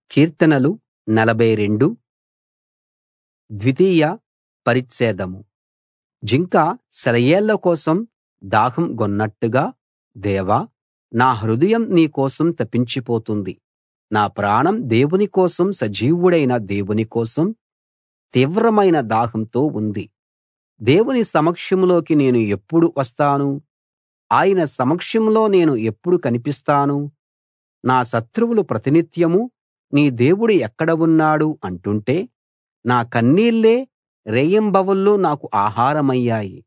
కీర్తనలు 42 ద్వితీయ పరిచ్ఛేదం జింక సెలయేళ్ల కోసం దాహం గొన్నట్టుగా దేవా నా హృదయం నీ కోసం తపించిపోతుంది నా ప్రాణం దేవుని కోసం సజీవుడైన దేవుని కోసం తీవ్రమైన దాహంతో ఉంది దేవుని సమక్షంలోకి నేను ఎప్పుడు వస్తాను ఆయన సమక్షంలో నేను ఎప్పుడు కనిపిస్తాను నా శత్రువులు ప్రతినిత్యం నీ దేవుడు ఎక్కడ ఉన్నాడు అంటుంటే నా కన్నీళ్లే రేయింబవళ్ళు నాకు ఆహారమయ్యాయి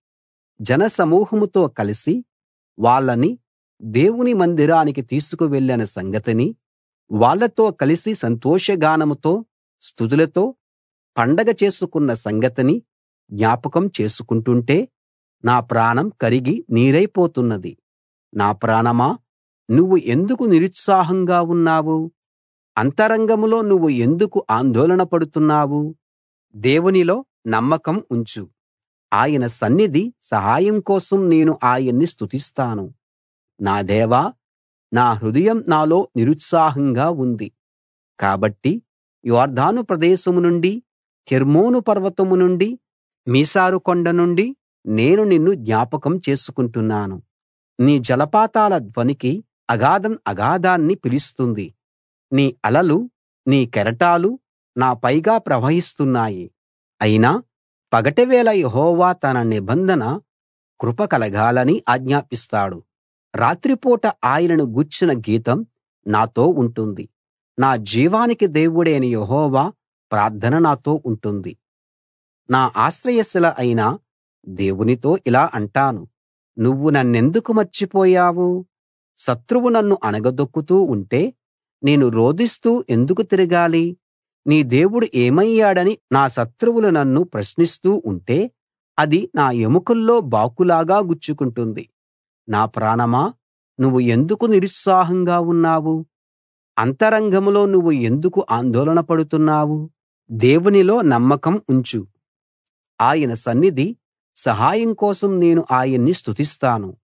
జనసమూహంతో కలిసి వాళ్ళని దేవుని మందిరానికి తీసుకు వెళ్ళిన సంగతిని వాళ్ళతో కలిసి సంతోషగానంతో స్తుతులతో పండగ చేసుకున్న సంగతిని జ్ఞాపకం చేసుకుంటుంటే నా ప్రాణం కరిగి నీరైపోతున్నది నా ప్రాణమా నువ్వు ఎందుకు నిరుత్సాహంగా ఉన్నావు అంతరంగంలో నువ్వు ఎందుకు ఆందోళన పడుతున్నావు దేవునిలో నమ్మకం ఉంచు ఆయన సన్నిధి సహాయం కోసం నేను ఆయన్ని స్తుతిస్తాను నా దేవా నా హృదయం నాలో నిరుత్సాహంగా ఉంది కాబట్టి యొర్దాను ప్రదేశం నుండి హెర్మోను పర్వతం నుండి మీసారు కొండ నుండి నేను నిన్ను జ్ఞాపకం చేసుకుంటున్నాను నీ జలపాతాల ధ్వనికి అగాధం అగాధాన్ని పిలుస్తుంది నీ అలలు నీ కెరటాలు నా పైగా ప్రవహిస్తున్నాయి అయినా పగటివేళ యెహోవా తన నిబంధన కృప కలగాలని ఆజ్ఞాపిస్తాడు రాత్రిపూట ఆయనను గూర్చిన గీతం నాతో ఉంటుంది నా జీవానికి దేవుడైన యెహోవా ప్రార్థన నాతో ఉంటుంది నా ఆశ్రయశిల అయిన దేవునితో ఇలా అంటాను నువ్వు నన్నెందుకు మర్చిపోయావు శత్రువు నన్ను అణగదొక్కుతూ ఉంటే నేను రోదిస్తూ ఎందుకు తిరగాలి నీ దేవుడు ఏమయ్యాడని నా శత్రువులు నన్ను ప్రశ్నిస్తూ ఉంటే అది నా ఎముకల్లో బాకులాగా గుచ్చుకుంటుంది నా ప్రాణమా నువ్వు ఎందుకు నిరుత్సాహంగా ఉన్నావు అంతరంగంలో నువ్వు ఎందుకు ఆందోళన పడుతున్నావు దేవునిలో నమ్మకం ఉంచు ఆయన సన్నిధి సహాయం కోసం నేను ఆయన్ని స్తుతిస్తాను